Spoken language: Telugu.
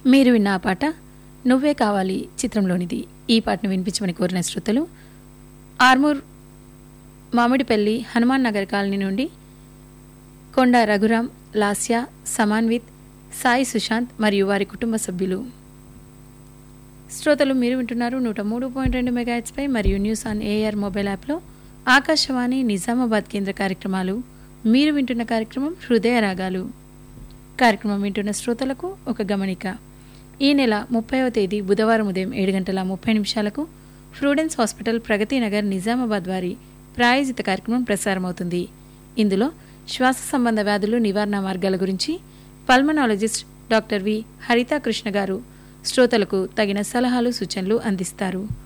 మీరు విన్న ఆ పాట నువ్వే కావాలి చిత్రంలోనిది ఈ పాటను వినిపించమని కోరిన శ్రోతలు ఆర్మూర్ మామిడిపల్లి హనుమాన్ నగర్ కాలనీ నుండి కొండ రఘురాం లాస్య సమాన్విత్ సాయి సుశాంత్ మరియు వారి కుటుంబ సభ్యులు శ్రోతలు మీరు వింటున్నారు నూట మూడు పాయింట్ రెండు మెగాహెచ్పై మరియు న్యూస్ ఆన్ ఏఆర్ మొబైల్ యాప్లో ఆకాశవాణి నిజామాబాద్ కేంద్ర కార్యక్రమాలు మీరు వింటున్న కార్యక్రమం హృదయ రాగాలు కార్యక్రమం వింటున్న శ్రోతలకు ఒక గమనిక ఈ నెల ముప్పైవ తేదీ బుధవారం ఉదయం ఏడు గంటల ముప్పై నిమిషాలకు ఫ్రూడెన్స్ హాస్పిటల్ ప్రగతి నగర్ నిజామాబాద్ వారి ప్రాయోజిత కార్యక్రమం ప్రసారమవుతుంది ఇందులో శ్వాస సంబంధ వ్యాధులు నివారణ మార్గాల గురించి pulmonologist doctor V Haritha Krishna garu శ్రోతలకు తగిన సలహాలు సూచనలు అందిస్తారు